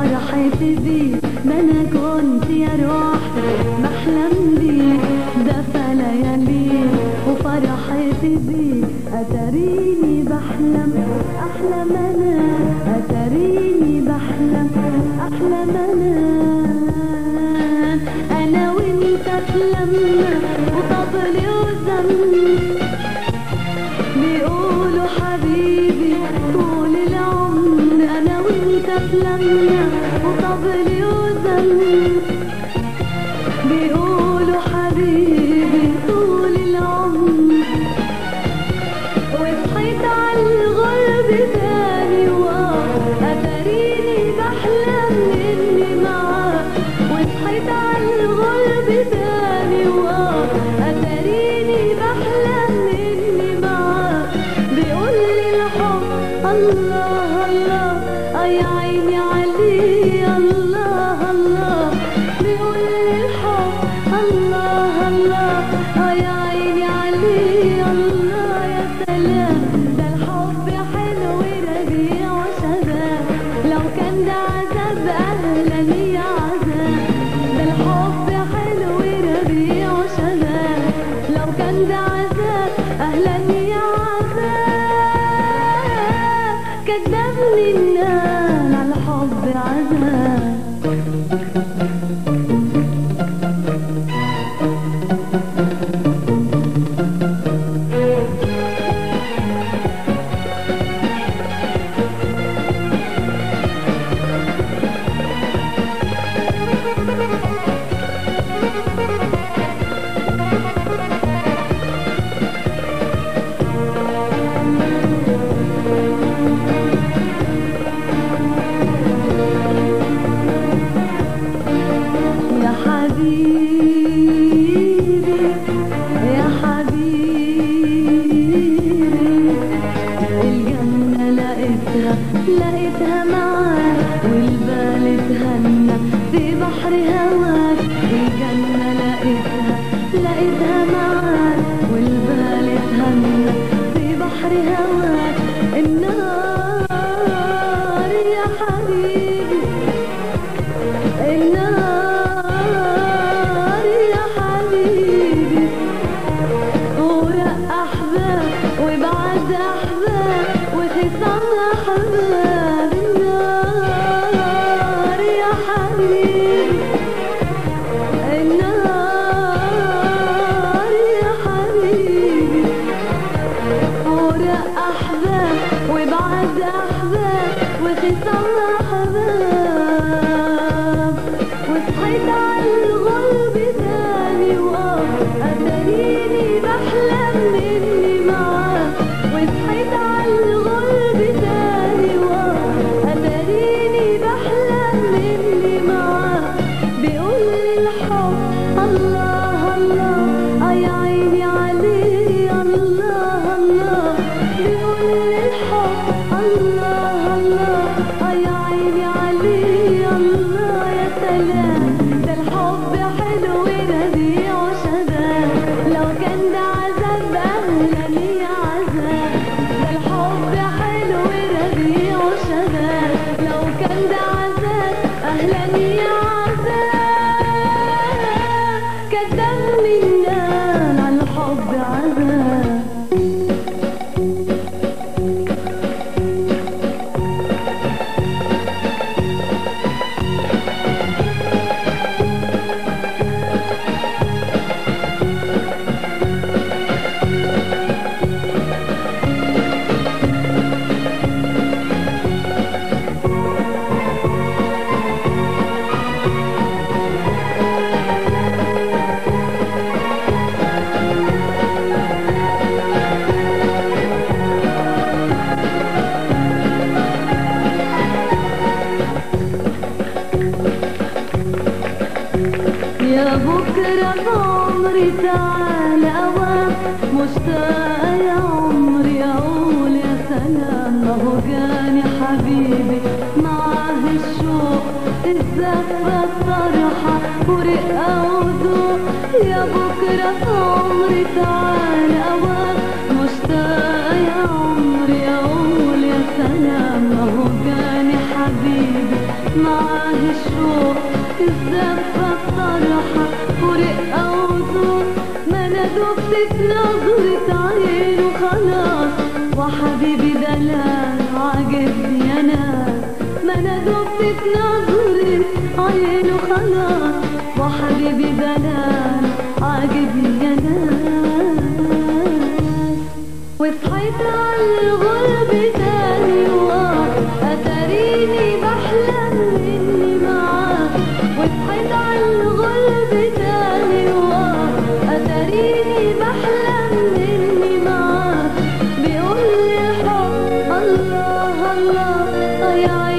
فرحتي بيك ما انا كنت يا روحي بحلم بيك دفى لياليك وفرحتي بيك اتريني بحلم احلم انا اتريني بحلم احلم انا انا وانت تلمنا وطبلي وزمنا بيقولوا حبيبي طول العمر انا وانت تلمنا وطبلي وزمنا بيقولوا حبيبي طول العمر وصحيت على الغرب تاني واه اتريني بحلم اني معاك وصحيت على الغرب تاني واه اتريني بحلم اني معاك بيقول لي الحب الله الله اي عيني عليه الله الله بيقول لي الحب الله الله اي عيني عليه الله يا سلام ده الحب حلو ربيع وشباب لو كان ده عذاب اهلا يا عذاب ده الحب حلو ربيع وشباب لو كان ده عذاب اهلا يا عذاب كدبني النار على الحب عذاب يا حبيبي يا حبيبي الجنة لقيتها لقيتها معاك والبال اتهنى في بحر هواك الجنة لقيتها لقيتها معاك والبال اتهنى في بحر هواك النار يا حبيبي النار يا حبيبي ورق أحباب وبعد أحباب وخصام أحباب النار يا حبيبي النار يا حبيبي ورق أحباب وبعد أحباب وخصام أحباب وصحيت على الغرب تاني وآه أتريني بحلم إني معاك وصحيت على الغرب تاني وآه أتريني بحلم إني معاك بيقول لي الحب الله الله أي عيني عليه الله الله بيقول لي الحب الله الله أي عيني عليه الله يا سلام ده الحب حلو ربيع وشباب لو كان ده عذاب أهلا يا عذاب ده الحب حلو ربيع وشباب لو كان ده عذاب أهلا يا عذاب كدبني النار على الحب عذاب يا بكرة بعمري تعال أوام مشتاقة يا عمري أقول يا سلام ما هو جاني حبيبي معاه الشوق الزفة الطرحة ورقة وذوق يا بكرة بعمري تعال أوام مشتاقة يا عمري أقول يا سلام ما هو جاني حبيبي معاه الشوق الزفة بطرحة ورقة وذوق ما انا دبت في نظرة عينه خلاص وحبيبي دلال عاجبني يا ناس ما انا دبت في نظرة عينه خلاص وحبيبي دلال عاجبني يا ناس وصحيت عالغرب تاني يوم اتاريني بحلم اني معاك وصحيت عالغرب تاني يوم اتاريني بحلم اني معاك بيقول لي حب الله الله يا عيني